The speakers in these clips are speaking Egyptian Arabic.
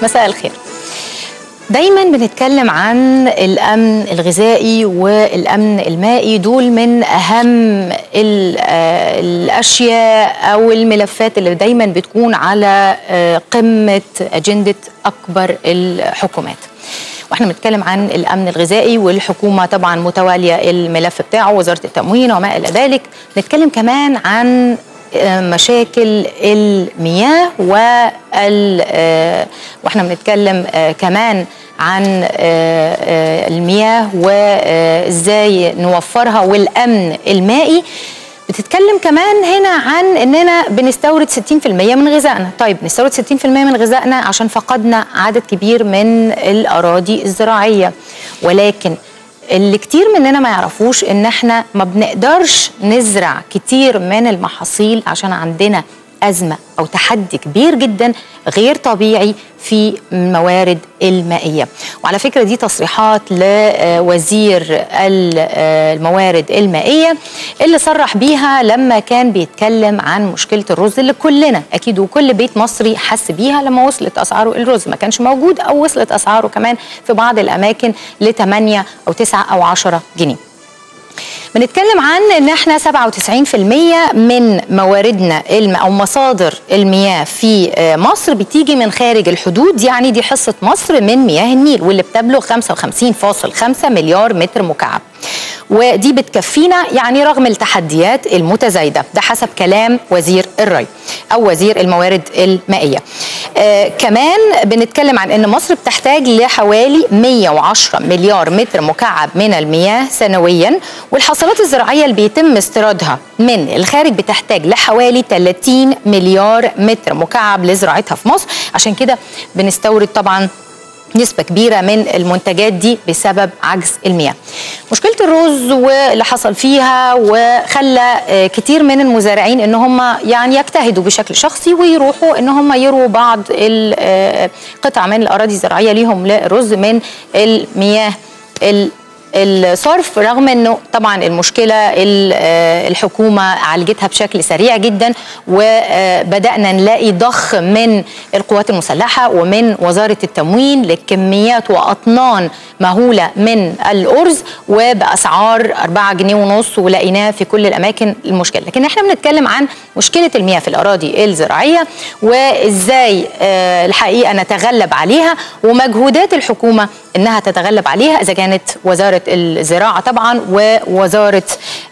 مساء الخير دايما بنتكلم عن الامن الغذائي والامن المائي دول من اهم الاشياء او الملفات اللي دايما بتكون على قمه اجنده اكبر الحكومات واحنا بنتكلم عن الامن الغذائي والحكومه طبعا متواليه الملف بتاعه وزاره التموين وما الى ذلك نتكلم كمان عن مشاكل المياه وال واحنا بنتكلم كمان عن المياه وازاي نوفرها والامن المائي بتتكلم كمان هنا عن اننا بنستورد 60% من غذائنا طيب نستورد 60% من غذائنا عشان فقدنا عدد كبير من الاراضي الزراعيه ولكن اللي كتير مننا ما يعرفوش ان احنا ما بنقدرش نزرع كتير من المحاصيل عشان عندنا ازمه او تحدي كبير جدا غير طبيعي في الموارد المائيه وعلى فكره دي تصريحات لوزير الموارد المائيه اللي صرح بيها لما كان بيتكلم عن مشكله الرز اللي كلنا اكيد وكل بيت مصري حس بيها لما وصلت اسعاره الرز ما كانش موجود او وصلت اسعاره كمان في بعض الاماكن ل 8 او 9 او 10 جنيه بنتكلم عن ان احنا 97% من مواردنا الم او مصادر المياه في مصر بتيجي من خارج الحدود يعني دي حصه مصر من مياه النيل واللي بتبلغ 55.5 مليار متر مكعب ودي بتكفينا يعني رغم التحديات المتزايده ده حسب كلام وزير الري او وزير الموارد المائيه آه كمان بنتكلم عن ان مصر بتحتاج لحوالي 110 مليار متر مكعب من المياه سنويا والحاصلات الزراعيه اللي بيتم استيرادها من الخارج بتحتاج لحوالي 30 مليار متر مكعب لزراعتها في مصر عشان كده بنستورد طبعا نسبة كبيرة من المنتجات دي بسبب عجز المياه مشكلة الرز واللي حصل فيها وخلى كتير من المزارعين ان هم يعني يجتهدوا بشكل شخصي ويروحوا ان هم يرووا بعض القطع من الاراضي الزراعية ليهم للرز من المياه الصرف رغم انه طبعا المشكله الحكومه عالجتها بشكل سريع جدا وبدانا نلاقي ضخ من القوات المسلحه ومن وزاره التموين لكميات واطنان مهوله من الارز وباسعار 4 جنيه ونص ولقيناه في كل الاماكن المشكله لكن احنا بنتكلم عن مشكله المياه في الاراضي الزراعيه وازاي الحقيقه نتغلب عليها ومجهودات الحكومه انها تتغلب عليها اذا كانت وزاره الزراعه طبعا ووزاره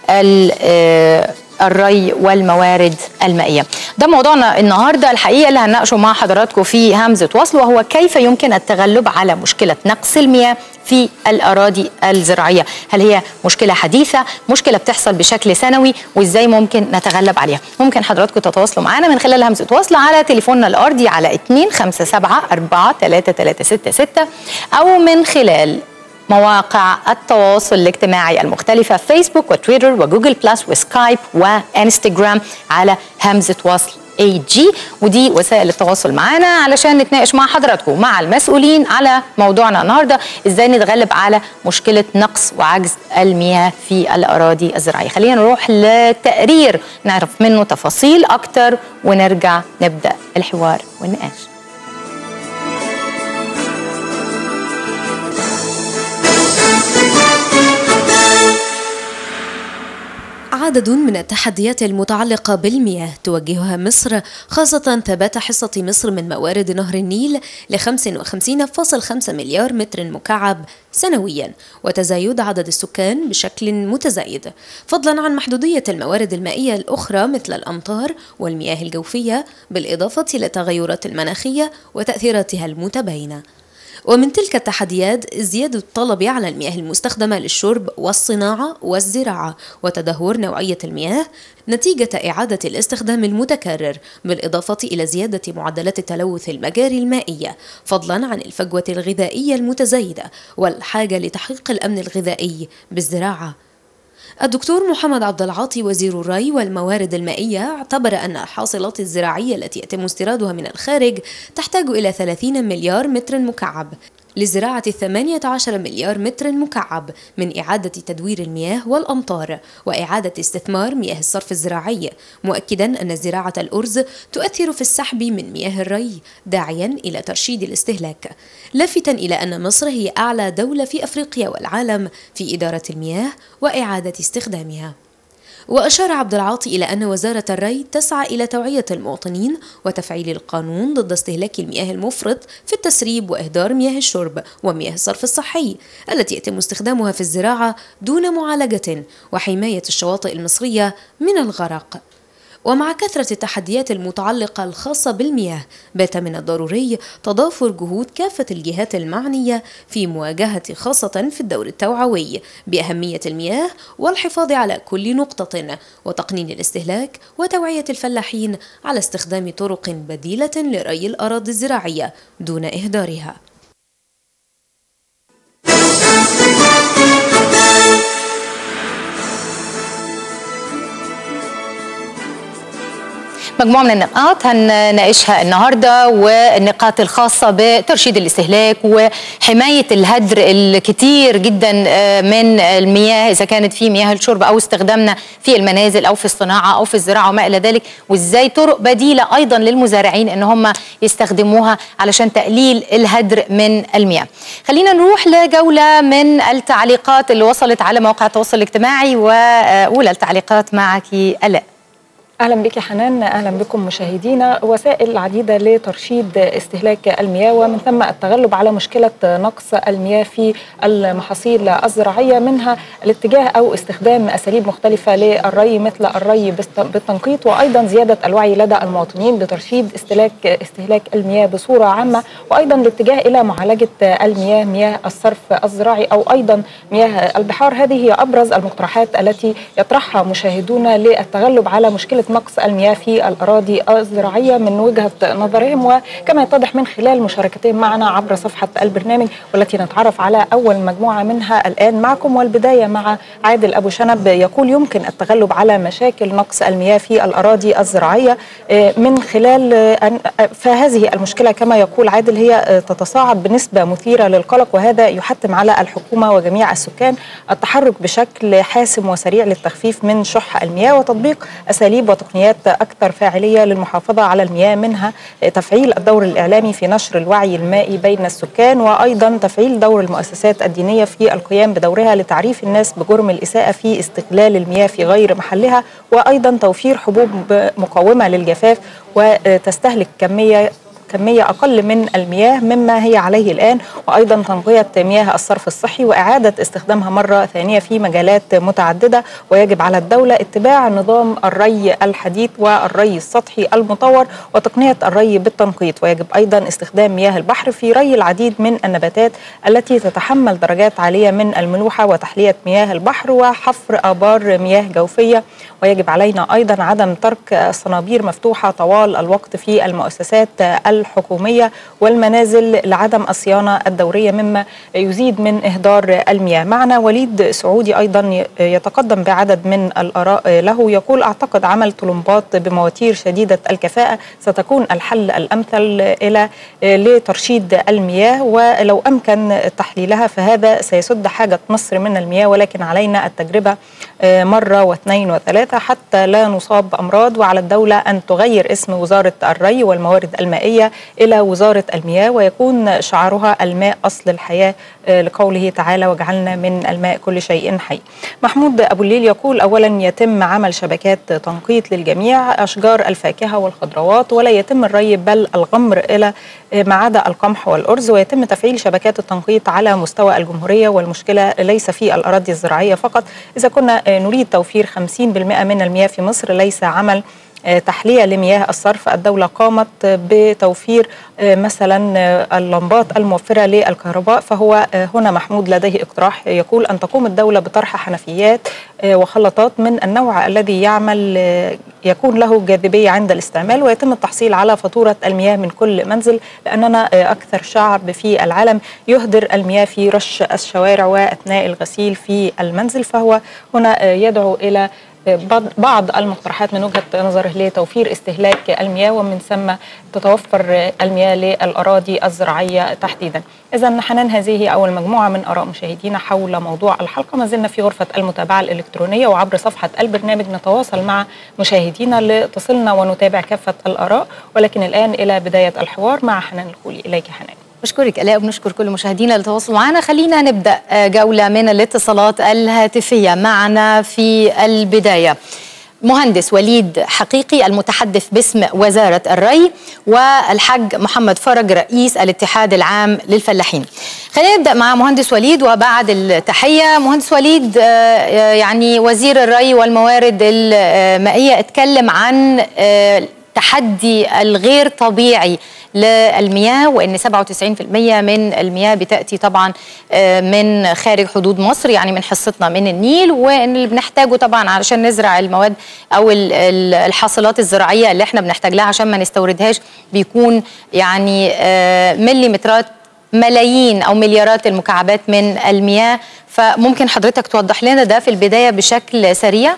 الري والموارد المائيه. ده موضوعنا النهارده الحقيقه اللي هنناقشه مع حضراتكم في همزه وصل وهو كيف يمكن التغلب على مشكله نقص المياه في الاراضي الزراعيه، هل هي مشكله حديثه، مشكله بتحصل بشكل سنوي وازاي ممكن نتغلب عليها؟ ممكن حضراتكم تتواصلوا معنا من خلال همزه وصل على تليفوننا الارضي على 257 43366 او من خلال مواقع التواصل الاجتماعي المختلفة فيسبوك وتويتر وجوجل بلس وسكايب وانستجرام على همزة وصل اي جي ودي وسائل التواصل معانا علشان نتناقش مع حضراتكم مع المسؤولين على موضوعنا النهارده ازاي نتغلب على مشكله نقص وعجز المياه في الاراضي الزراعيه خلينا نروح لتقرير نعرف منه تفاصيل اكتر ونرجع نبدا الحوار والنقاش عدد من التحديات المتعلقة بالمياه توجهها مصر خاصة ثبات حصة مصر من موارد نهر النيل ل 55.5 مليار متر مكعب سنويا وتزايد عدد السكان بشكل متزايد فضلا عن محدودية الموارد المائية الأخرى مثل الأمطار والمياه الجوفية بالإضافة إلى التغيرات المناخية وتأثيراتها المتباينة ومن تلك التحديات زيادة الطلب على المياه المستخدمة للشرب والصناعة والزراعة وتدهور نوعية المياه نتيجة إعادة الاستخدام المتكرر بالإضافة إلى زيادة معدلات التلوث المجاري المائية فضلا عن الفجوة الغذائية المتزايدة والحاجة لتحقيق الأمن الغذائي بالزراعة الدكتور محمد عبد العاطي وزير الري والموارد المائية اعتبر أن الحاصلات الزراعية التي يتم استيرادها من الخارج تحتاج إلى 30 مليار متر مكعب لزراعة 18 مليار متر مكعب من إعادة تدوير المياه والأمطار وإعادة استثمار مياه الصرف الزراعي مؤكدا أن زراعة الأرز تؤثر في السحب من مياه الري داعيا إلى ترشيد الاستهلاك لافتا إلى أن مصر هي أعلى دولة في أفريقيا والعالم في إدارة المياه وإعادة استخدامها وأشار عبد العاطي إلى أن وزارة الري تسعى إلى توعية المواطنين وتفعيل القانون ضد استهلاك المياه المفرط في التسريب وإهدار مياه الشرب ومياه الصرف الصحي التي يتم استخدامها في الزراعة دون معالجة وحماية الشواطئ المصرية من الغرق ومع كثرة التحديات المتعلقة الخاصة بالمياه بات من الضروري تضافر جهود كافة الجهات المعنية في مواجهة خاصة في الدور التوعوي بأهمية المياه والحفاظ على كل نقطة وتقنين الاستهلاك وتوعية الفلاحين على استخدام طرق بديلة لري الأراضي الزراعية دون إهدارها مجموعة من النقاط هنناقشها النهاردة والنقاط الخاصة بترشيد الاستهلاك وحماية الهدر الكتير جدا من المياه إذا كانت في مياه الشرب أو استخدامنا في المنازل أو في الصناعة أو في الزراعة وما إلى ذلك وإزاي طرق بديلة أيضا للمزارعين إن هم يستخدموها علشان تقليل الهدر من المياه خلينا نروح لجولة من التعليقات اللي وصلت على مواقع التواصل الاجتماعي وأولى التعليقات معك ألاء اهلا بك يا حنان اهلا بكم مشاهدينا وسائل عديده لترشيد استهلاك المياه ومن ثم التغلب على مشكله نقص المياه في المحاصيل الزراعيه منها الاتجاه او استخدام اساليب مختلفه للري مثل الري بالتنقيط وايضا زياده الوعي لدى المواطنين بترشيد استهلاك استهلاك المياه بصوره عامه وايضا الاتجاه الى معالجه المياه مياه الصرف الزراعي او ايضا مياه البحار هذه هي ابرز المقترحات التي يطرحها مشاهدونا للتغلب على مشكله نقص المياه في الأراضي الزراعية من وجهة نظرهم وكما يتضح من خلال مشاركتهم معنا عبر صفحة البرنامج والتي نتعرف على أول مجموعة منها الآن معكم والبداية مع عادل أبو شنب يقول يمكن التغلب على مشاكل نقص المياه في الأراضي الزراعية من خلال أن فهذه المشكلة كما يقول عادل هي تتصاعد بنسبة مثيرة للقلق وهذا يحتم على الحكومة وجميع السكان التحرك بشكل حاسم وسريع للتخفيف من شح المياه وتطبيق أساليب وتقنيات أكثر فاعلية للمحافظة على المياه منها تفعيل الدور الإعلامي في نشر الوعي المائي بين السكان وأيضا تفعيل دور المؤسسات الدينية في القيام بدورها لتعريف الناس بجرم الإساءة في استغلال المياه في غير محلها وأيضا توفير حبوب مقاومة للجفاف وتستهلك كمية كمية أقل من المياه مما هي عليه الآن وأيضا تنقية مياه الصرف الصحي وإعادة استخدامها مرة ثانية في مجالات متعددة ويجب على الدولة اتباع نظام الري الحديث والري السطحي المطور وتقنية الري بالتنقيط ويجب أيضا استخدام مياه البحر في ري العديد من النباتات التي تتحمل درجات عالية من الملوحة وتحلية مياه البحر وحفر آبار مياه جوفية ويجب علينا أيضا عدم ترك الصنابير مفتوحة طوال الوقت في المؤسسات الحكومية والمنازل لعدم الصيانة الدورية مما يزيد من إهدار المياه معنا وليد سعودي أيضا يتقدم بعدد من الآراء له يقول أعتقد عمل طلمبات بمواتير شديدة الكفاءة ستكون الحل الأمثل إلى لترشيد المياه ولو أمكن تحليلها فهذا سيسد حاجة مصر من المياه ولكن علينا التجربة مرة واثنين وثلاثة حتى لا نصاب بأمراض وعلى الدولة أن تغير اسم وزارة الري والموارد المائية إلى وزارة المياه ويكون شعارها الماء أصل الحياة لقوله تعالى وجعلنا من الماء كل شيء حي محمود أبو الليل يقول أولا يتم عمل شبكات تنقيط للجميع أشجار الفاكهة والخضروات ولا يتم الري بل الغمر إلى ما عدا القمح والأرز ويتم تفعيل شبكات التنقيط على مستوى الجمهورية والمشكلة ليس في الأراضي الزراعية فقط إذا كنا نريد توفير 50% من المياه في مصر ليس عمل تحلية لمياه الصرف الدولة قامت بتوفير مثلا اللمبات الموفرة للكهرباء فهو هنا محمود لديه اقتراح يقول أن تقوم الدولة بطرح حنفيات وخلطات من النوع الذي يعمل يكون له جاذبية عند الاستعمال ويتم التحصيل على فاتورة المياه من كل منزل لأننا أكثر شعب في العالم يهدر المياه في رش الشوارع وأثناء الغسيل في المنزل فهو هنا يدعو إلى بعض المقترحات من وجهه نظره لتوفير استهلاك المياه ومن ثم تتوفر المياه للاراضي الزراعيه تحديدا. اذا حنان هذه اول مجموعه من اراء مشاهدينا حول موضوع الحلقه ما زلنا في غرفه المتابعه الالكترونيه وعبر صفحه البرنامج نتواصل مع مشاهدينا لتصلنا ونتابع كافه الاراء ولكن الان الى بدايه الحوار مع حنان الخولي اليك حنان. بشكرك الاء وبنشكر كل مشاهدينا اللي تواصلوا معنا خلينا نبدا جوله من الاتصالات الهاتفيه معنا في البدايه مهندس وليد حقيقي المتحدث باسم وزارة الري والحاج محمد فرج رئيس الاتحاد العام للفلاحين خلينا نبدأ مع مهندس وليد وبعد التحية مهندس وليد يعني وزير الري والموارد المائية اتكلم عن تحدي الغير طبيعي للمياه وان 97% من المياه بتاتي طبعا من خارج حدود مصر يعني من حصتنا من النيل وان اللي بنحتاجه طبعا علشان نزرع المواد او الحاصلات الزراعيه اللي احنا بنحتاج لها عشان ما نستوردهاش بيكون يعني مليمترات ملايين او مليارات المكعبات من المياه فممكن حضرتك توضح لنا ده في البدايه بشكل سريع؟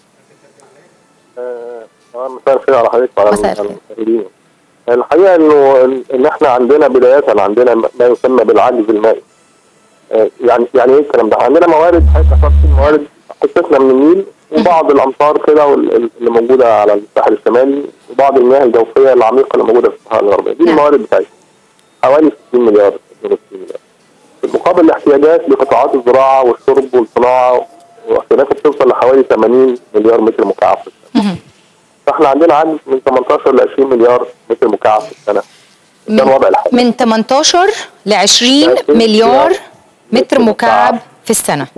مساء الخير على حضرتك وعلى المشاهدين الحقيقه انه ان احنا عندنا بدايه عندنا ما يسمى بالعجز المائي يعني يعني ايه الكلام ده؟ عندنا موارد حضرتك موارد قصتنا من النيل وبعض الامطار كده اللي موجوده على الساحل الشمالي وبعض المياه الجوفيه العميقه اللي موجوده في الصحراء الغربيه دي الموارد بتاعتنا حوالي 60 مليار 62 مليار في المقابل الاحتياجات لقطاعات الزراعه والشرب والصناعه واختلافها بتوصل لحوالي 80 مليار متر مكعب في السنه فاحنا عندنا عجز من 18 ل 20 مليار متر مكعب في السنه ده الوضع الحالي من 18 ل 20 مليار متر مكعب في السنه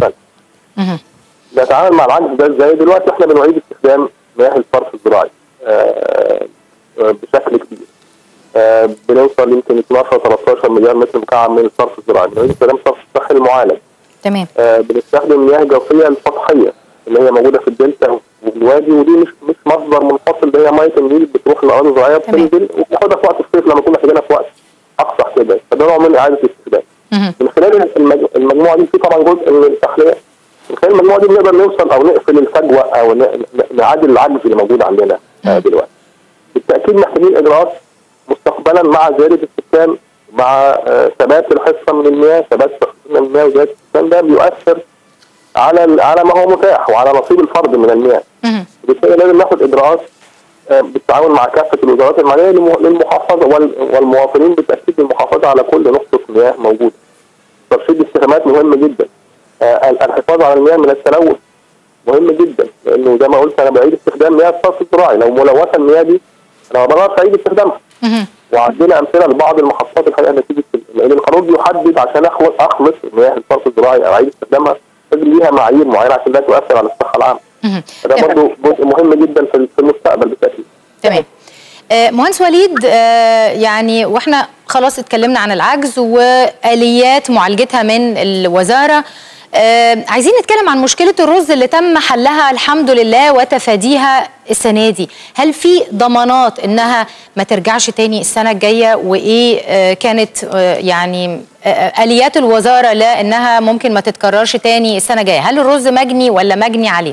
نتعامل مع العجز ده ازاي؟ دلوقتي احنا بنعيد استخدام مياه الصرف الزراعي آه بشكل كبير آه بنوصل يمكن 12 13 مليار متر مكعب من الصرف الزراعي بنعيد استخدام الصرف الصحي المعالج تمام آه بنستخدم مياه جوفيه السطحيه اللي هي موجوده في الدلتا والوادي ودي مش مش مصدر منفصل ده هي ميه النيل بتروح للاراضي الزراعيه بتنزل وبناخدها في وقت الصيف لما نكون محتاجينها في وقت اقصى احتياجات فده نوع من اعاده الاستخدام. من خلال المجموعه دي في طبعا جزء من التحليه من خلال المجموعه دي بنقدر نوصل او نقفل الفجوه او نعادل العجز اللي موجود عندنا دلوقتي. بالتاكيد محتاجين اجراءات مستقبلا مع زياده السكان مع ثبات الحصه من المياه ثبات من المياه وزياده السكان ده بيؤثر على على ما هو متاح وعلى نصيب الفرد من المياه. بالتالي لازم ناخد اجراءات بالتعاون مع كافه الوزارات المعنيه للمحافظه والمواطنين بالتاكيد للمحافظه على كل نقطه مياه موجوده. ترشيد الاستخدامات مهم جدا. الحفاظ على المياه من التلوث مهم جدا لانه زي ما قلت انا بعيد استخدام مياه الصرف الزراعي لو ملوثه المياه دي انا ما بقدرش اعيد استخدامها. وعندنا امثله لبعض المحطات الحقيقه نتيجه لان القانون بيحدد عشان اخلص اخلص مياه الصرف الزراعي او اعيد استخدامها لازم ليها معايير معينه عشان ده تؤثر على الصحه العامه. ده برضه جزء مهم جدا في المستقبل بالتاكيد. تمام. آه مهندس وليد آه يعني واحنا خلاص اتكلمنا عن العجز واليات معالجتها من الوزاره آه عايزين نتكلم عن مشكله الرز اللي تم حلها الحمد لله وتفاديها السنه دي هل في ضمانات انها ما ترجعش تاني السنه الجايه وايه آه كانت آه يعني آه اليات الوزاره لانها ممكن ما تتكررش تاني السنه الجايه هل الرز مجني ولا مجني عليه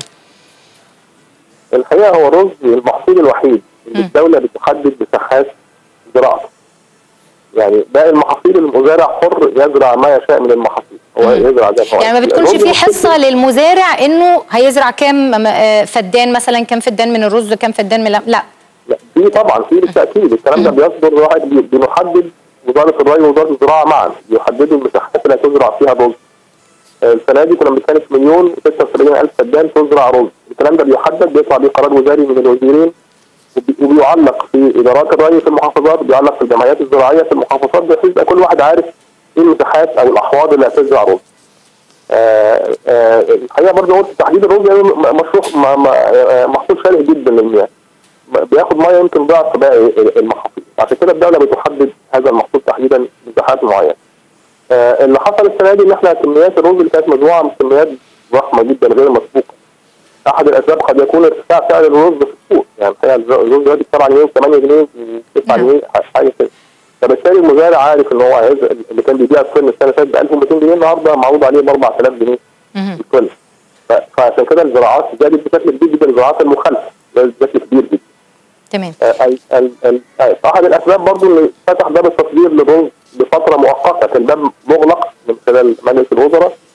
الحقيقه هو الرز المحصول الوحيد اللي الدوله بتحدد مساحات زراعته يعني باقي المحاصيل المزارع حر يزرع ما يشاء من المحاصيل هو يزرع زي ما يعني ما بتكونش في حصه للمزارع انه هيزرع كام فدان مثلا كام فدان من الرز كام فدان من لا لا في طبعا في بالتاكيد الكلام ده بيصدر واحد بنحدد وزاره الري ووزاره الزراعه معا يحددوا المساحات اللي هتزرع فيها رز السنه دي كنا بنتكلم في مليون و76 الف فدان تزرع رز الكلام ده بيحدد بيطلع بيه قرار وزاري من الوزيرين وبيعلق في ادارات الري في المحافظات بيعلق في الجمعيات الزراعيه في المحافظات بحيث يبقى كل واحد عارف ايه المساحات او الاحواض اللي هتزرع رز. الحقيقه برضه قلت تحديد الرز يعني مشروع محصول شره جدا للمياه. بياخد ميه يمكن ضعف باقي المحاصيل عشان كده الدوله بتحدد هذا المحصول تحديدا مساحات معينه. اللي حصل السنه دي ان احنا كميات الرز اللي كانت مزروعه كميات ضخمه جدا غير مسبوقه. احد الاسباب قد يكون ارتفاع سعر الرز في السوق يعني الرز دلوقتي ب 7 جنيه و8 جنيه و9 جنيه حاجه كده فبالتالي المزارع عارف ان هو اللي كان بيبيع الطن السنه اللي فاتت ب 1200 جنيه النهارده معروض عليه ب 4000 جنيه الطن ف- فعشان كده الزراعات زادت بشكل كبير جدا الزراعات المخالفه زادت بشكل كبير جدا تمام آه، ال- ال- ال- آه، احد الاسباب برضو اللي فتح باب التصدير للرز لفتره مؤقته كان باب مغلق من خلال مجلس الوزراء